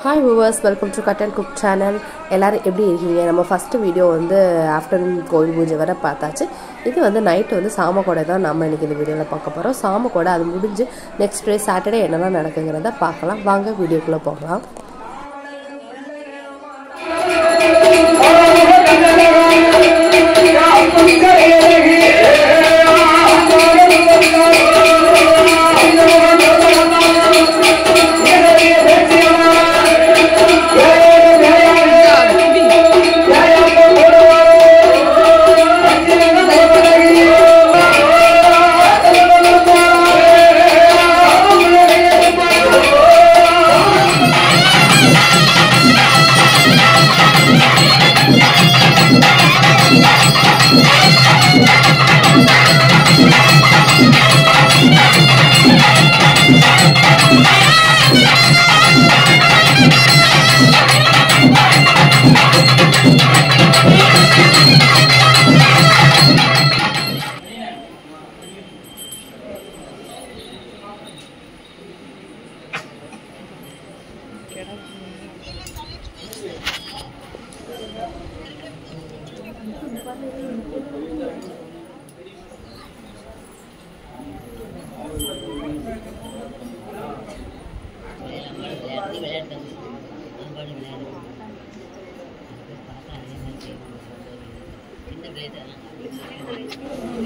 hi viewers welcome to cut and cook channel எல்லோரும் எப்படி இருக்கீங்க நம்ம ஃபஸ்ட்டு வீடியோ வந்து ஆஃப்டர்நூன் கோவில் பூஜை வரை பார்த்தாச்சு இது வந்து நைட்டு வந்து சாமக்கோடை தான் நம்ம இன்றைக்கி இந்த வீடியோவில் பார்க்க போகிறோம் சாமக்கோடை அது முடிஞ்சு நெக்ஸ்ட் டே சாட்டர்டே என்னெல்லாம் நடக்குங்கிறத பார்க்கலாம் வாங்க வீடியோக்குள்ளே போகலாம் விளையாட்டு விளையாடுறது அம்பாடு விளையாடுறது பாப்பா அதே மாதிரி செய்யணும் சின்ன பிள்ளைதான்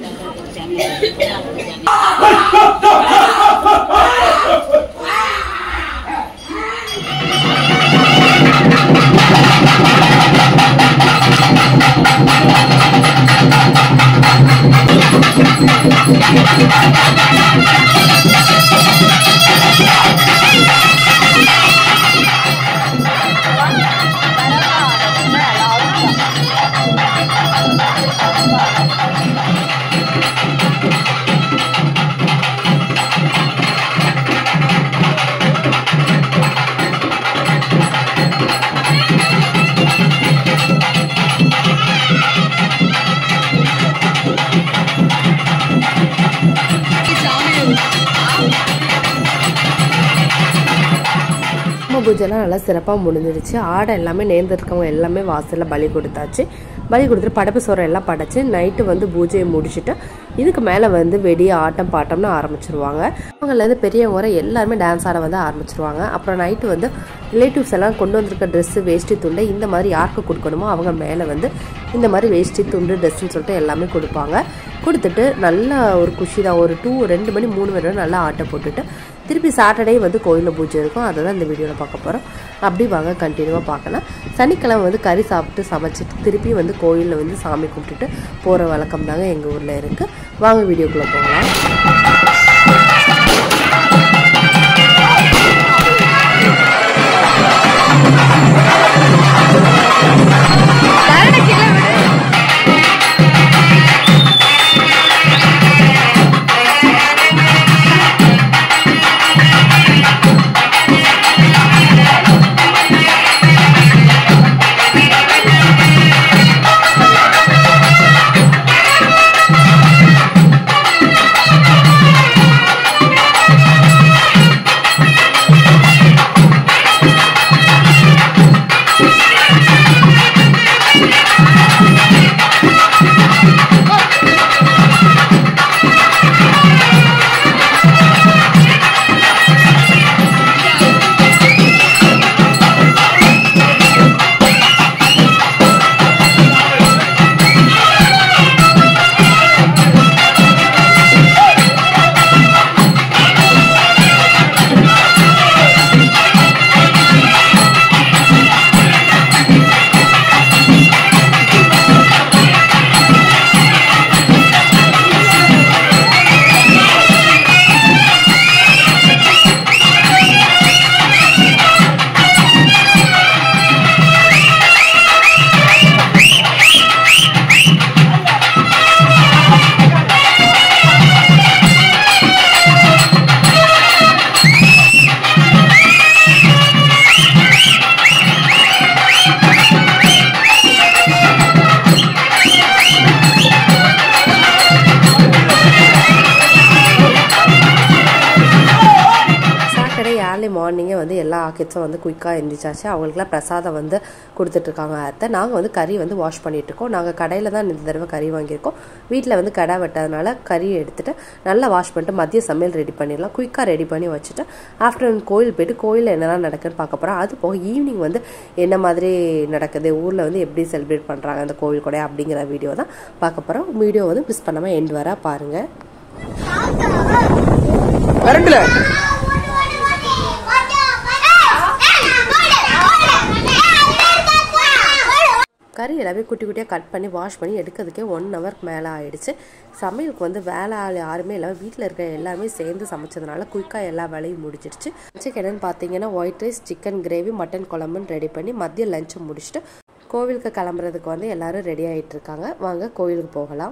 அம்மா பூஜைலாம் நல்லா சிறப்பாக முடிஞ்சிருச்சு ஆடை எல்லாமே நேர்ந்திருக்கவங்க எல்லாமே வாசலில் பலி கொடுத்தாச்சு பலி கொடுத்துட்டு படப்பு சோறம் எல்லாம் படைச்சு நைட்டு வந்து பூஜையை முடிச்சுட்டு இதுக்கு மேலே வந்து வெடி ஆட்டம் பாட்டம்னு ஆரம்பிச்சிருவாங்க அவங்கலேருந்து பெரியவங்க வரை எல்லாருமே டான்ஸ் ஆட வந்து ஆரம்பிச்சிருவாங்க அப்புறம் நைட்டு வந்து ரிலேட்டிவ்ஸ் எல்லாம் கொண்டு வந்திருக்க ட்ரெஸ்ஸு வேஷ்டி துண்டு இந்த மாதிரி யாருக்கு கொடுக்கணுமோ அவங்க மேலே வந்து இந்த மாதிரி வேஷ்டி துண்டு ட்ரெஸ்ஸுன்னு சொல்லிட்டு எல்லாமே கொடுப்பாங்க கொடுத்துட்டு நல்ல ஒரு குஷி தான் ஒரு டூ ரெண்டு மணி மூணு மணி வரை நல்லா ஆட்டை போட்டுட்டு திருப்பி சாட்டர்டே வந்து கோயிலில் பூஜை இருக்கும் அதை தான் இந்த வீடியோவில் பார்க்க போகிறோம் அப்படி வாங்க கண்டினியூவாக பார்க்கலாம் சனிக்கிழமை வந்து கறி சாப்பிட்டு சமைச்சிட்டு திருப்பி வந்து கோயிலில் வந்து சாமி கும்பிட்டுட்டு போகிற வழக்கம் தாங்க எங்கள் ஊரில் இருக்குது வாங்க வீடியோக்குள்ளே போகலாம் Thank கிட்ஸும் வந்து குயிக்காக எந்திரிச்சாச்சு அவங்களுக்குலாம் பிரசாதம் வந்து கொடுத்துட்ருக்காங்க அத்தை நாங்கள் வந்து கறி வந்து வாஷ் பண்ணிகிட்ருக்கோம் நாங்கள் கடையில் தான் இந்த தடவை கறி வாங்கியிருக்கோம் வீட்டில் வந்து கடை வெட்டதுனால கறி எடுத்துகிட்டு நல்லா வாஷ் பண்ணிட்டு மதிய சமையல் ரெடி பண்ணிடலாம் குயிக்காக ரெடி பண்ணி வச்சுட்டு ஆஃப்டர்நூன் கோயில் போயிட்டு கோயிலில் என்னெல்லாம் நடக்குதுன்னு பார்க்க போகிறோம் அது போக ஈவினிங் வந்து என்ன மாதிரி நடக்குது ஊரில் வந்து எப்படி செலிப்ரேட் பண்ணுறாங்க அந்த கோவில் கூட அப்படிங்கிற வீடியோ தான் பார்க்க போகிறோம் வீடியோ வந்து மிஸ் பண்ணாமல் எண்ட் வர பாருங்கள் கரண்ட்ல கறி எல்லாமே குட்டி குட்டியாக கட் பண்ணி வாஷ் பண்ணி எடுக்கிறதுக்கே ஒன் ஹவருக்கு மேலே ஆயிடுச்சு சமையலுக்கு வந்து வேலை ஆள் யாருமே இல்லாமல் வீட்டில் இருக்க எல்லாருமே சேர்ந்து சமைச்சதுனால குயிக்காக எல்லா வேலையும் முடிச்சிடுச்சு லஞ்சுக்கு என்னென்னு பார்த்தீங்கன்னா white rice chicken gravy mutton குழம்புன்னு ரெடி பண்ணி மதியம் லஞ்சை முடிச்சுட்டு கோவிலுக்கு கிளம்புறதுக்கு வந்து எல்லாரும் ரெடி ஆகிட்டு இருக்காங்க வாங்க கோவிலுக்கு போகலாம்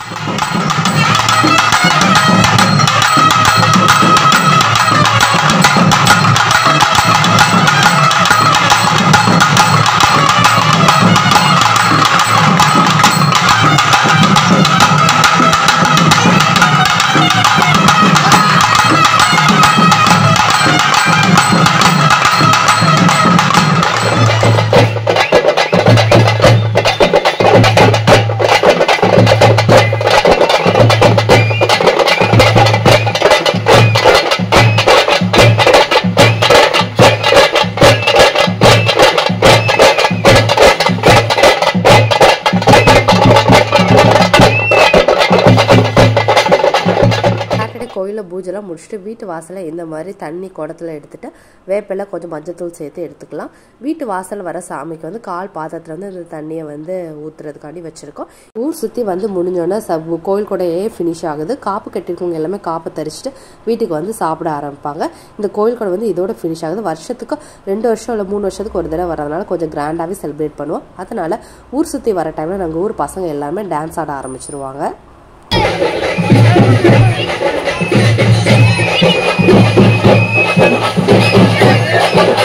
சாட்டர்டே கோயிலில் பூஜைலாம் முடிச்சுட்டு வீட்டு வாசலில் இந்த மாதிரி தண்ணி குடத்துல எடுத்துட்டு வேப்பில கொஞ்சம் மஞ்சத்தூள் சேர்த்து எடுத்துக்கலாம் வீட்டு வாசல் வர சாமிக்கு வந்து கால் பாத்திரத்துல வந்து இந்த தண்ணியை வந்து ஊற்றுறதுக்காண்டி வச்சுருக்கோம் ஊர் சுற்றி வந்து முடிஞ்சோன்னே சப் கோயில் கூடயே ஃபினிஷ் ஆகுது காப்பு கட்டியிருக்கவங்க எல்லாமே காப்பு தரிச்சிட்டு வீட்டுக்கு வந்து சாப்பிட ஆரம்பிப்பாங்க இந்த கோயில் கூட வந்து இதோட ஃபினிஷ் ஆகுது வருஷத்துக்கு ரெண்டு வருஷம் இல்லை மூணு வருஷத்துக்கு ஒரு தடவை வரதுனால கொஞ்சம் கிராண்டாகவே செலிப்ரேட் பண்ணுவோம் அதனால ஊர் சுற்றி வர டைமில் நாங்கள் ஊர் பசங்க எல்லாமே டான்ஸ் ஆட ஆரம்பிச்சிருவாங்க கரண்ட்ல